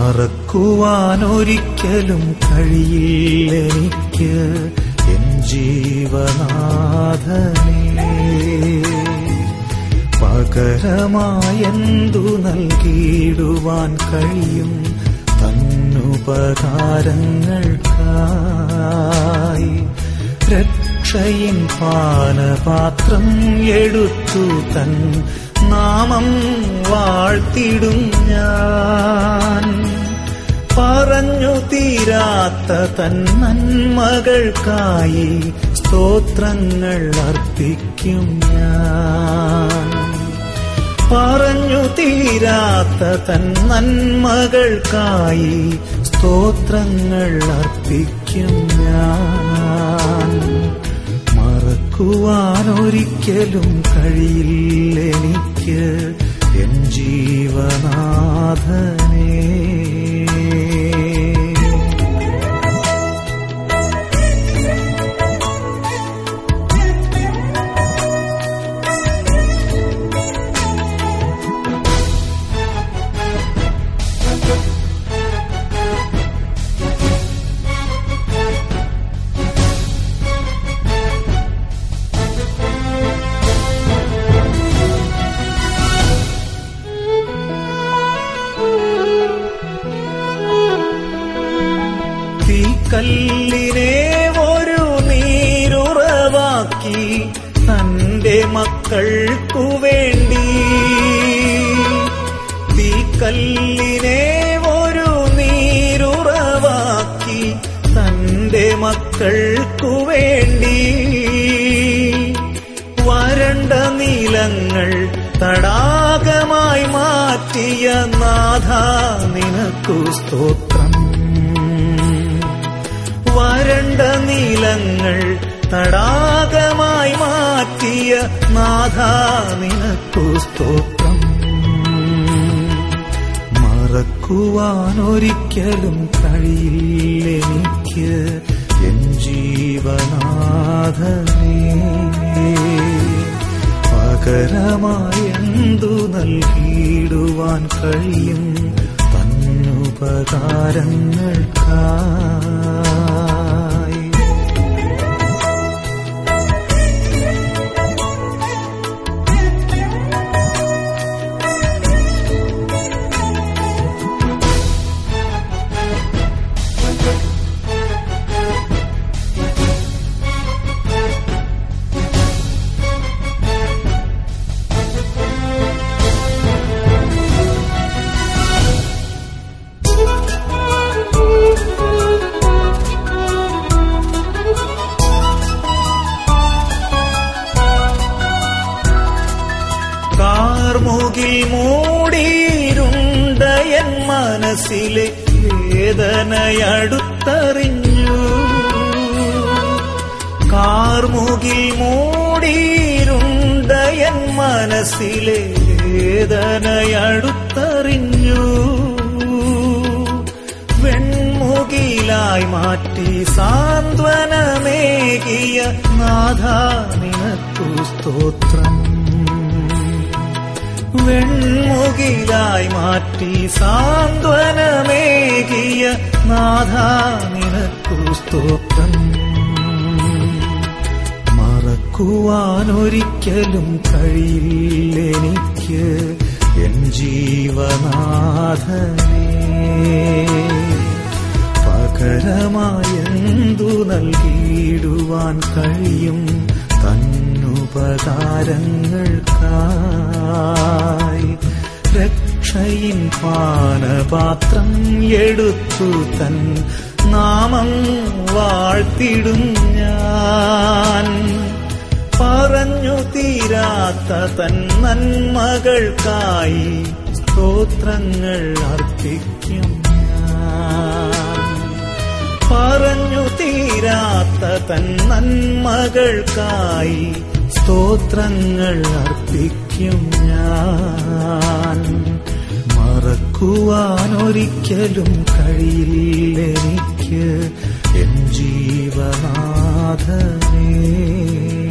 മറക്കുവാനൊരിക്കലും കഴിയില്ലെനിക്ക് N ജീവനാഥനേ പകരമായെന്തു നൽകിയിടുവാൻ കഴിയും തന്നുപകാരങ്ങൾക്കായി രക്ഷയിൻ പാനപാത്രം എടുത്തു തൻ നാമം വാഴ്ത്തിടും ഞാൻ പറഞ്ഞു തീരാത്ത തൻ നന്മകൾക്കായി സ്തോത്രങ്ങൾ അർപ്പിക്കും ഞാൻ പറഞ്ഞു തീരാത്ത തൻ നന്മകൾക്കായി സ്തോത്രങ്ങൾ അർപ്പിക്കും ഞാൻ മറക്കുവാനൊരിക്കലും കഴിയില്ലെനിക്ക് എൻ ജീവനാഥനേ തീക്കല്ലിനെ ഒരു നീരുറവാക്കി തന്റെ മക്കൾക്കു വേണ്ടി തീക്കല്ലിനെ ഒരു നീരുറവാക്കി തന്റെ മക്കൾക്കു വേണ്ടി വരണ്ട നീലങ്ങൾ തടാകമായി മാറ്റിയ നാഥ നിനക്കു സ്തോത്രം വരണ്ട നീലങ്ങൾ തടാകമായി മാറ്റിയ നാഥ നിനക്കു സ്തോത്രം മറക്കുവാനൊരിക്കലും കഴിയില്ലെനിക്ക് എൻ ജീവനാഥനേ പകരമായി എന്തു നൽകിയിടുവാൻ കഴിയും തന്നുപകാരങ്ങൾക്കായി കാർമുകിൽ മൂടിയിരുണ്ട എൻ മനസ്സിലെ വേദനയടുത്തറിഞ്ഞു കാർമുകിൽ മൂടിയിരുണ്ട എൻ മനസ്സിലെ വേദനയടുത്തറിഞ്ഞു വെൺമുകിലായി മാറ്റി സാന്ത്വനമേകിയ നാഥ നിനക്കു സ്തോത്രം വെൺമുകിലായി മാറ്റി സാന്ത്വനമേകിയ നാഥ നിനക്കു സ്തോത്രം മറക്കുവാനൊരിക്കലും കഴിയില്ലെനിക്ക് എൻ ജീവനാഥനേ പകരമായെന്തു നൽകിയിടുവാൻ കഴിയും തന്നുപകാരങ്ങൾക്കായി രക്ഷയിൻ പാനപാത്രം എടുത്തു തൻ നാമം വാഴ്ത്തിടും ഞാൻ പറഞ്ഞു തീരാത്ത തൻ നന്മകൾക്കായി സ്തോത്രങ്ങൾ അർപ്പിക്കും ഞാൻ പറഞ്ഞു തീരാത്ത തൻ നന്മകൾക്കായി സ്തോത്രങ്ങൾ അർപ്പിക്കും ഞാൻ മറക്കുവാനൊരിക്കലും കഴിയില്ലെനിക്ക് എൻ ജീവനാഥനേ